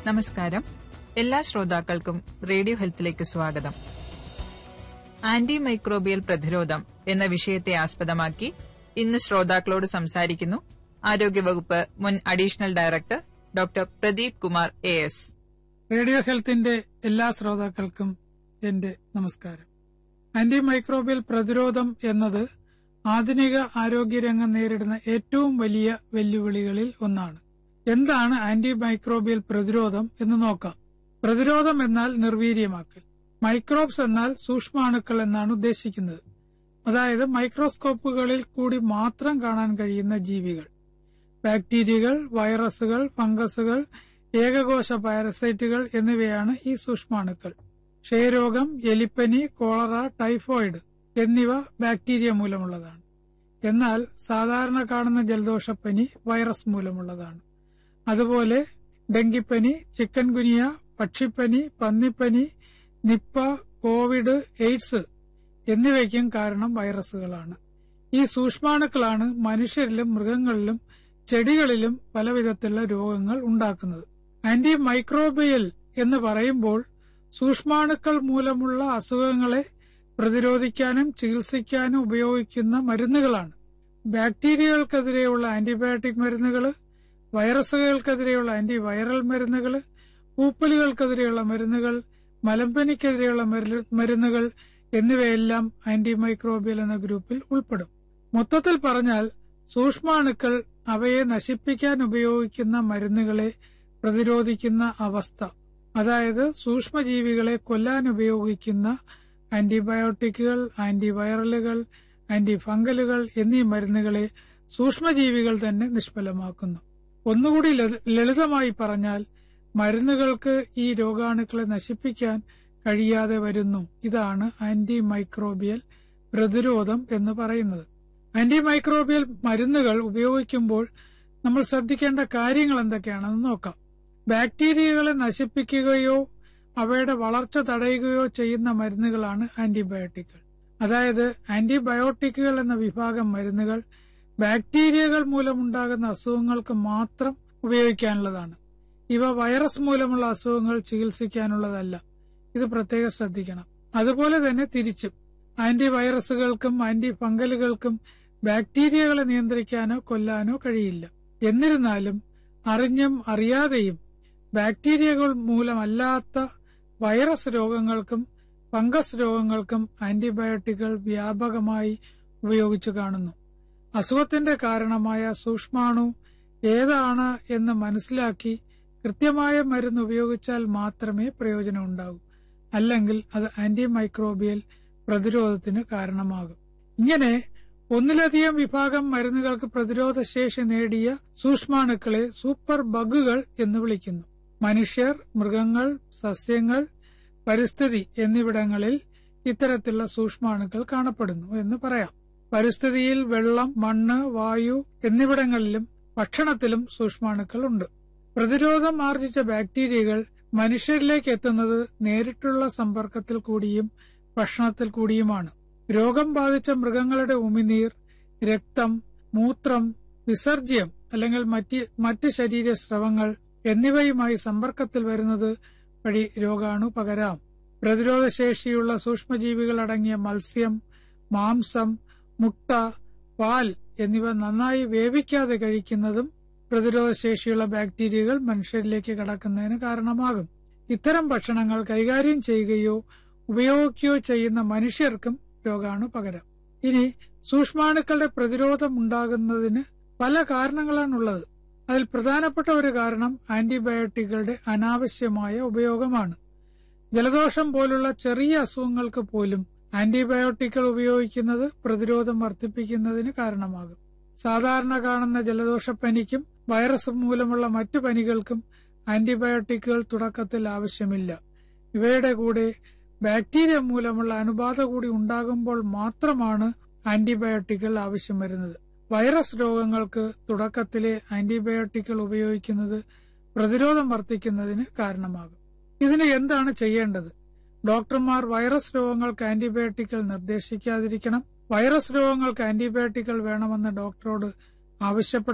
നമസ്കാരം എല്ലാ ശ്രോതാക്കൾക്കും റേഡിയോ ഹെൽത്തിലേക്ക് സ്വാഗതം ആന്റി മൈക്രോബിയൽ പ്രതിരോധം എന്ന വിഷയത്തെ ആസ്പദമാക്കി ഇന്ന് ശ്രോതാക്കളോട് സംസാരിക്കുന്നു ആരോഗ്യവകുപ്പ് മുൻ additional director doctor Pradeep Kumar A S radio ഹെൽത്തിന്റെ എല്ലാ ശ്രോതാക്കൾക്കും എന്റെ നമസ്കാരം ആന്റി മൈക്രോബിയൽ പ്രതിരോധം എന്നത് ആധുനിക ആരോഗ്യരംഗം നേരിടുന്ന ഏറ്റവും വലിയ വെല്ലുവിളികളിൽ ഒന്നാണ് എന്താണ് ആന്റി മൈക്രോബിയൽ പ്രതിരോധം എന്ന് നോക്കാം പ്രതിരോധം എന്നാൽ നിർവീര്യമാക്കൽ മൈക്രോബ്സ് എന്നാൽ സൂക്ഷ്മാണുക്കൾ എന്നാണ് ഉദ്ദേശിക്കുന്നത് അതായത് മൈക്രോസ്കോപ്പുകളിൽ കൂടി മാത്രം കാണാൻ കഴിയുന്ന ജീവികൾ ബാക്ടീരിയകൾ വൈറസുകൾ ഫംഗസുകൾ ഏകകോശ പാരസൈറ്റുകൾ എന്നിവയാണ് ഈ സൂക്ഷ്മാണുക്കൾ ക്ഷയരോഗം എലിപ്പനി കോളറ ടൈഫോയിഡ് എന്നിവ ബാക്ടീരിയ മൂലമുള്ളതാണ് എന്നാൽ സാധാരണ കാണുന്ന ജലദോഷപ്പനി വൈറസ് മൂലമുള്ളതാണ് അതുപോലെ ഡെങ്കിപ്പനി ചിക്കൻ ഗുനിയ പക്ഷിപ്പനി പന്നിപ്പനി നിപ്പ കോവിഡ് എയ്ഡ്സ് എന്നിവയ്ക്കും കാരണം വൈറസുകളാണ് ഈ സൂക്ഷ്മാണുക്കളാണ് മനുഷ്യരിലും മൃഗങ്ങളിലും ചെടികളിലും പലവിധത്തിലുള്ള രോഗങ്ങൾ ഉണ്ടാക്കുന്നത് ആന്റി മൈക്രോബിയൽ എന്ന് പറയുമ്പോൾ സൂക്ഷ്മാണുക്കൾ മൂലമുള്ള അസുഖങ്ങളെ പ്രതിരോധിക്കാനും ചികിത്സിക്കാനും ഉപയോഗിക്കുന്ന മരുന്നുകളാണ് ബാക്ടീരിയകൾക്കെതിരെയുള്ള ആന്റിബയോട്ടിക് മരുന്നുകൾ വൈറസുകൾക്കെതിരെയുള്ള ആന്റി വൈറൽ മരുന്നുകൾ പൂപ്പലുകൾക്കെതിരെയുള്ള മരുന്നുകൾ മലമ്പനിക്കെതിരെയുള്ള മരുന്നുകൾ എന്നിവയെല്ലാം ആന്റി മൈക്രോബിയൽ എന്ന ഗ്രൂപ്പിൽ ഉൾപ്പെടും മൊത്തത്തിൽ പറഞ്ഞാൽ സൂക്ഷ്മാണുക്കൾ അവയെ നശിപ്പിക്കാൻ ഉപയോഗിക്കുന്ന മരുന്നുകളെ പ്രതിരോധിക്കുന്ന അവസ്ഥ അതായത് സൂക്ഷ്മജീവികളെ കൊല്ലാൻ ഉപയോഗിക്കുന്ന ആന്റിബയോട്ടിക്കുകൾ ആന്റിവൈറലുകൾ ആന്റി ഫംഗലുകൾ എന്നീ മരുന്നുകളെ സൂക്ഷ്മജീവികൾ തന്നെ നിഷ്ഫലമാക്കുന്നു ഒന്നുകൂടി ലളിതമായി പറഞ്ഞാൽ മരുന്നുകൾക്ക് ഈ രോഗാണുക്കളെ നശിപ്പിക്കാൻ കഴിയാതെ വരുന്നു ഇതാണ് ആന്റി മൈക്രോബിയൽ പ്രതിരോധം എന്ന് പറയുന്നത് ആന്റി മൈക്രോബിയൽ മരുന്നുകൾ ഉപയോഗിക്കുമ്പോൾ നമ്മൾ ശ്രദ്ധിക്കേണ്ട കാര്യങ്ങൾ എന്തൊക്കെയാണെന്ന് നോക്കാം ബാക്ടീരിയകളെ നശിപ്പിക്കുകയോ അവയുടെ വളർച്ച തടയുകയോ ചെയ്യുന്ന മരുന്നുകളാണ് ആന്റിബയോട്ടിക്കുകൾ അതായത് ആന്റിബയോട്ടിക്കുകൾ എന്ന വിഭാഗം മരുന്നുകൾ ബാക്ടീരിയകൾ മൂലമുണ്ടാകുന്ന അസുഖങ്ങൾക്ക് മാത്രം ഉപയോഗിക്കാനുള്ളതാണ് ഇവ വൈറസ് മൂലമുള്ള അസുഖങ്ങൾ ചികിത്സിക്കാനുള്ളതല്ല ഇത് പ്രത്യേകം ശ്രദ്ധിക്കണം അതുപോലെ തന്നെ തിരിച്ചും ആന്റി വൈറസുകൾക്കും ആന്റി ഫംഗലുകൾക്കും ബാക്ടീരിയകളെ നിയന്ത്രിക്കാനോ കൊല്ലാനോ കഴിയില്ല എന്നിരുന്നാലും അറിഞ്ഞും അറിയാതെയും ബാക്ടീരിയകൾ മൂലമല്ലാത്ത വൈറസ് രോഗങ്ങൾക്കും ഫംഗസ് രോഗങ്ങൾക്കും ആന്റിബയോട്ടിക്കുകൾ വ്യാപകമായി ഉപയോഗിച്ചു കാണുന്നു അസുഖത്തിന്റെ കാരണമായ സൂക്ഷ്മാണു ഏതാണ് എന്ന് മനസ്സിലാക്കി കൃത്യമായ മരുന്ന് ഉപയോഗിച്ചാൽ മാത്രമേ പ്രയോജനം ഉണ്ടാകൂ അല്ലെങ്കിൽ അത് ആന്റി മൈക്രോബിയൽ പ്രതിരോധത്തിന് കാരണമാകും ഇങ്ങനെ ഒന്നിലധികം വിഭാഗം മരുന്നുകൾക്ക് പ്രതിരോധ ശേഷി നേടിയ സൂക്ഷ്മാണുക്കളെ സൂപ്പർ ബഗുകൾ എന്ന് വിളിക്കുന്നു മനുഷ്യർ മൃഗങ്ങൾ സസ്യങ്ങൾ പരിസ്ഥിതി എന്നിവിടങ്ങളിൽ ഇത്തരത്തിലുള്ള സൂക്ഷ്മാണുക്കൾ കാണപ്പെടുന്നു എന്ന് പറയാം പരിസ്ഥിതിയിൽ വെള്ളം മണ്ണ് വായു എന്നിവിടങ്ങളിലും ഭക്ഷണത്തിലും സൂക്ഷ്മാണുക്കൾ ഉണ്ട് പ്രതിരോധം ആർജിച്ച ബാക്ടീരിയകൾ മനുഷ്യരിലേക്ക് എത്തുന്നത് നേരിട്ടുള്ള സമ്പർക്കത്തിൽ കൂടിയും ഭക്ഷണത്തിൽ കൂടിയുമാണ് രോഗം ബാധിച്ച മൃഗങ്ങളുടെ ഉമിനീർ രക്തം മൂത്രം വിസർജ്യം അല്ലെങ്കിൽ മറ്റ് മറ്റ് ശരീര സ്രവങ്ങൾ എന്നിവയുമായി സമ്പർക്കത്തിൽ വരുന്നത് വഴി രോഗാണു പകരാം പ്രതിരോധശേഷിയുള്ള സൂക്ഷ്മജീവികൾ അടങ്ങിയ മത്സ്യം മാംസം മുട്ട പാൽ എന്നിവ നന്നായി വേവിക്കാതെ കഴിക്കുന്നതും പ്രതിരോധശേഷിയുള്ള ബാക്ടീരിയകൾ മനുഷ്യരിലേക്ക് കടക്കുന്നതിന് കാരണമാകും ഇത്തരം ഭക്ഷണങ്ങൾ കൈകാര്യം ചെയ്യുകയോ ഉപയോഗിക്കുകയോ ചെയ്യുന്ന മനുഷ്യർക്കും രോഗാണു പകരാം ഇനി സൂക്ഷ്മാണുക്കളുടെ പ്രതിരോധം ഉണ്ടാകുന്നതിന് പല കാരണങ്ങളാണുള്ളത് അതിൽ പ്രധാനപ്പെട്ട ഒരു കാരണം ആന്റിബയോട്ടിക്കുകളുടെ അനാവശ്യമായ ഉപയോഗമാണ് ജലദോഷം പോലുള്ള ചെറിയ അസുഖങ്ങൾക്ക് പോലും ആന്റിബയോട്ടിക്കുകൾ ഉപയോഗിക്കുന്നത് പ്രതിരോധം വർദ്ധിപ്പിക്കുന്നതിന് കാരണമാകും സാധാരണ കാണുന്ന ജലദോഷപ്പനിക്കും വൈറസ് മൂലമുള്ള മറ്റു പനികൾക്കും ആന്റിബയോട്ടിക്കുകൾ തുടക്കത്തിൽ ആവശ്യമില്ല ഇവയുടെ കൂടെ ബാക്ടീരിയ മൂലമുള്ള അണുബാധ കൂടി ഉണ്ടാകുമ്പോൾ മാത്രമാണ് ആന്റിബയോട്ടിക്കുകൾ ആവശ്യം വരുന്നത് വൈറസ് രോഗങ്ങൾക്ക് തുടക്കത്തിലെ ആന്റിബയോട്ടിക്കുകൾ ഉപയോഗിക്കുന്നത് പ്രതിരോധം വർദ്ധിക്കുന്നതിന് കാരണമാകും ഇതിന് എന്താണ് ചെയ്യേണ്ടത് ഡോക്ടർമാർ വൈറസ് രോഗങ്ങൾക്ക് ആന്റിബയോട്ടിക്കുകൾ നിർദ്ദേശിക്കാതിരിക്കണം വൈറസ് രോഗങ്ങൾക്ക് ആന്റിബയോട്ടിക്കുകൾ വേണമെന്ന് ഡോക്ടറോട് ആവശ്യപ്പെട്ട